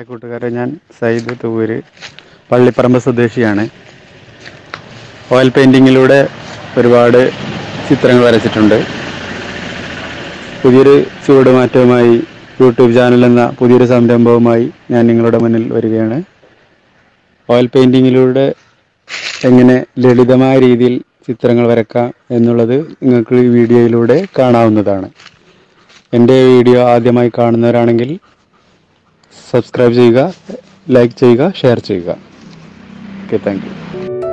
hi കൂട്ടുകാരെ ഞാൻ സയ്യിദ് തൂര് പള്ളിപ്പറമ്പ് സ്വദേശിയാണ് ഓയിൽ പെയിൻറ്റിങ്ങിലൂടെ ഒരുപാട് ചിത്രങ്ങൾ വരച്ചിട്ടുണ്ട് പുതിയൊരു ചുവടുമാറ്റവുമായി യൂട്യൂബ് ചാനൽ എന്ന പുതിയൊരു സംരംഭവുമായി ഞാൻ നിങ്ങളുടെ മുന്നിൽ വരികയാണ് ഓയിൽ പെയിൻറ്റിങ്ങിലൂടെ എങ്ങനെ ലളിതമായ രീതിയിൽ ചിത്രങ്ങൾ വരക്കാം എന്നുള്ളത് നിങ്ങൾക്ക് ഈ വീഡിയോയിലൂടെ കാണാവുന്നതാണ് എൻ്റെ വീഡിയോ ആദ്യമായി കാണുന്നവരാണെങ്കിൽ സബ്സ്ക്രൈബ് ചെയ്യുക ലൈക്ക് ചെയ്യുക ഷെയർ ചെയ്യുക ഓക്കെ താങ്ക് യു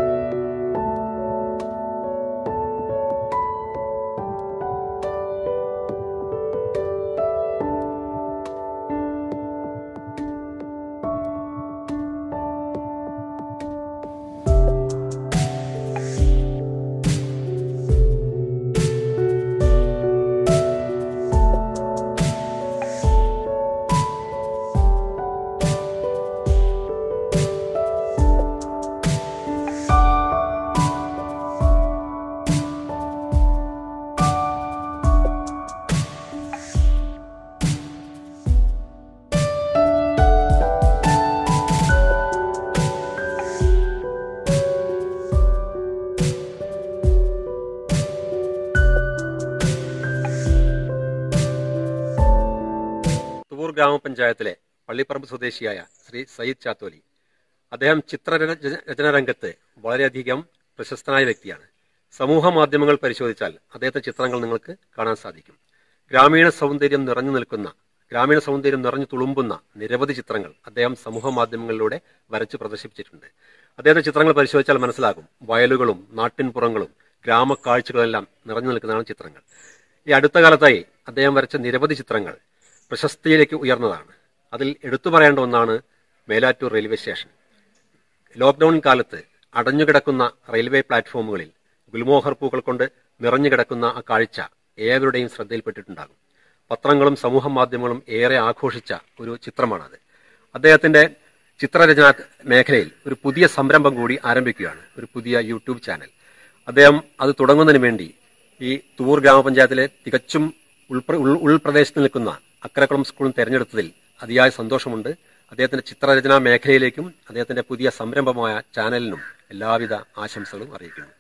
തുവൂർ ഗ്രാമപഞ്ചായത്തിലെ പള്ളിപ്പറമ്പ് സ്വദേശിയായ ശ്രീ സയ്യിദ് ചാത്തോലി അദ്ദേഹം ചിത്രരചന രംഗത്ത് വളരെയധികം പ്രശസ്തനായ വ്യക്തിയാണ് സമൂഹ മാധ്യമങ്ങൾ പരിശോധിച്ചാൽ അദ്ദേഹത്തെ ചിത്രങ്ങൾ നിങ്ങൾക്ക് കാണാൻ സാധിക്കും ഗ്രാമീണ സൗന്ദര്യം നിറഞ്ഞു നിൽക്കുന്ന ഗ്രാമീണ സൗന്ദര്യം നിറഞ്ഞു തുളുമ്പുന്ന നിരവധി ചിത്രങ്ങൾ അദ്ദേഹം സമൂഹ മാധ്യമങ്ങളിലൂടെ വരച്ച് പ്രദർശിപ്പിച്ചിട്ടുണ്ട് അദ്ദേഹത്തെ ചിത്രങ്ങൾ പരിശോധിച്ചാൽ മനസ്സിലാകും വയലുകളും നാട്ടിൻപുറങ്ങളും ഗ്രാമക്കാഴ്ചകളെല്ലാം നിറഞ്ഞു നിൽക്കുന്നതാണ് ചിത്രങ്ങൾ ഈ അടുത്ത കാലത്തായി അദ്ദേഹം വരച്ച നിരവധി ചിത്രങ്ങൾ പ്രശസ്തിയിലേക്ക് ഉയർന്നതാണ് അതിൽ എടുത്തു പറയേണ്ട ഒന്നാണ് മേലാറ്റൂർ റെയിൽവേ സ്റ്റേഷൻ ലോക്ക്ഡൌൺ കാലത്ത് അടഞ്ഞുകിടക്കുന്ന റെയിൽവേ പ്ലാറ്റ്ഫോമുകളിൽ ഗുൽമോഹർ പൂക്കൾ കൊണ്ട് നിറഞ്ഞു കിടക്കുന്ന ആ കാഴ്ച ഏവരുടെയും ശ്രദ്ധയിൽപ്പെട്ടിട്ടുണ്ടാകും പത്രങ്ങളും സമൂഹ മാധ്യമങ്ങളും ഏറെ ആഘോഷിച്ച ഒരു ചിത്രമാണത് അദ്ദേഹത്തിന്റെ ചിത്രരചനാ മേഖലയിൽ ഒരു പുതിയ സംരംഭം കൂടി ആരംഭിക്കുകയാണ് ഒരു പുതിയ യൂട്യൂബ് ചാനൽ അദ്ദേഹം അത് തുടങ്ങുന്നതിന് വേണ്ടി ഈ തൂർ ഗ്രാമപഞ്ചായത്തിലെ തികച്ചും ഉൾപ്ര- ഉൾ- ഉൾപ്രദേശത്ത് നിൽക്കുന്ന അക്കരക്കുളം സ്കൂളും തെരഞ്ഞെടുത്തതിൽ അതിയായ സന്തോഷമുണ്ട് അദ്ദേഹത്തിന്റെ ചിത്രരചനാ മേഖലയിലേക്കും അദ്ദേഹത്തിന്റെ പുതിയ സംരംഭമായ ചാനലിനും എല്ലാവിധ ആശംസകളും അറിയിക്കുന്നു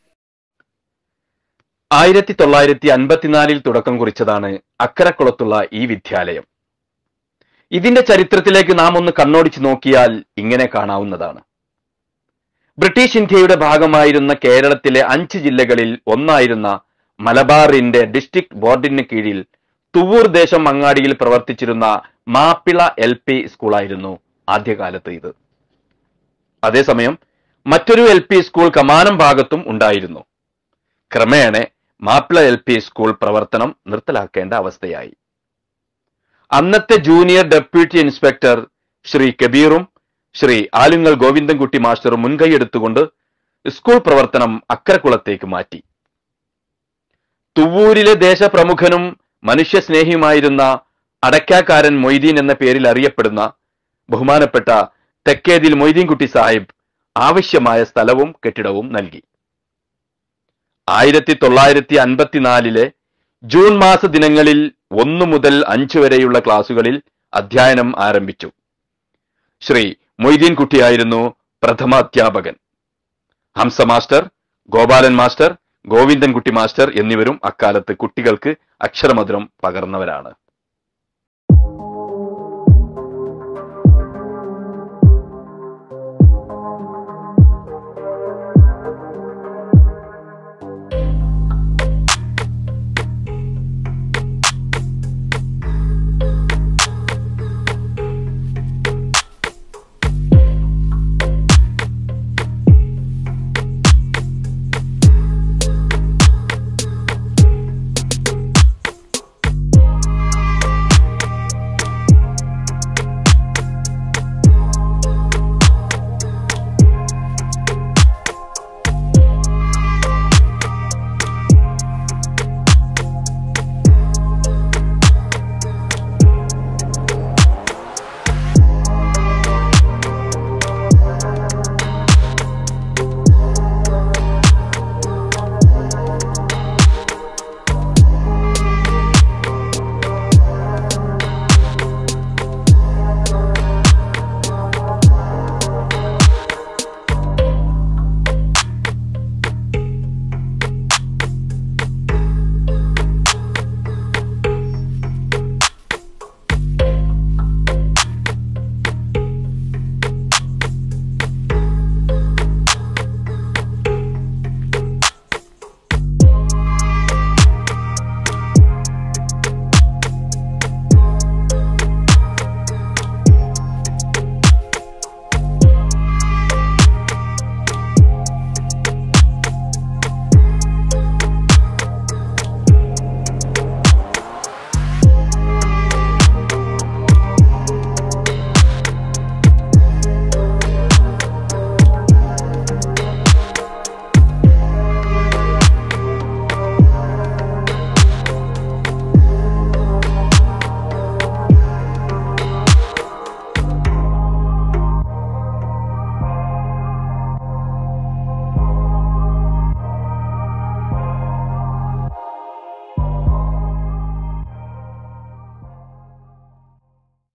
ആയിരത്തി തൊള്ളായിരത്തി അൻപത്തിനാലിൽ തുടക്കം കുറിച്ചതാണ് അക്കരക്കുളത്തുള്ള ഈ വിദ്യാലയം ഇതിന്റെ ചരിത്രത്തിലേക്ക് നാം ഒന്ന് കണ്ണോടിച്ചു നോക്കിയാൽ ഇങ്ങനെ കാണാവുന്നതാണ് ബ്രിട്ടീഷ് ഇന്ത്യയുടെ ഭാഗമായിരുന്ന കേരളത്തിലെ അഞ്ച് ജില്ലകളിൽ ഒന്നായിരുന്ന മലബാറിന്റെ ഡിസ്ട്രിക്ട് ബോർഡിന് കീഴിൽ തുവൂർ ദേശം അങ്ങാടിയിൽ പ്രവർത്തിച്ചിരുന്ന മാപ്പിള എൽ പി സ്കൂളായിരുന്നു ആദ്യകാലത്ത് ഇത് അതേസമയം മറ്റൊരു എൽ പി സ്കൂൾ കമാനം ഭാഗത്തും ഉണ്ടായിരുന്നു ക്രമേണ മാപ്പിള എൽ പി സ്കൂൾ പ്രവർത്തനം നിർത്തലാക്കേണ്ട അവസ്ഥയായി അന്നത്തെ ജൂനിയർ ഡെപ്യൂട്ടി ഇൻസ്പെക്ടർ ശ്രീ കബീറും ശ്രീ ആലുങ്ങൽ ഗോവിന്ദൻകുട്ടി മാസ്റ്ററും മുൻകൈയെടുത്തുകൊണ്ട് സ്കൂൾ പ്രവർത്തനം അക്കരക്കുളത്തേക്ക് മാറ്റി തുവൂരിലെ ദേശപ്രമുഖനും മനുഷ്യസ്നേഹിയുമായിരുന്ന അടക്കാക്കാരൻ മൊയ്തീൻ എന്ന പേരിൽ അറിയപ്പെടുന്ന ബഹുമാനപ്പെട്ട തെക്കേതിൽ മൊയ്തീൻകുട്ടി സാഹിബ് ആവശ്യമായ സ്ഥലവും കെട്ടിടവും നൽകി ആയിരത്തി തൊള്ളായിരത്തി അൻപത്തിനാലിലെ ജൂൺ മാസ ദിനങ്ങളിൽ ഒന്നു മുതൽ അഞ്ചു വരെയുള്ള ക്ലാസുകളിൽ അധ്യയനം ആരംഭിച്ചു ശ്രീ മൊയ്തീൻ കുട്ടിയായിരുന്നു പ്രഥമ അധ്യാപകൻ Hamsa master Gopalan master Govindankutty master എന്നിവരും അക്കാലത്ത് കുട്ടികൾക്ക് അക്ഷരമധുരം പകർന്നവരാണ്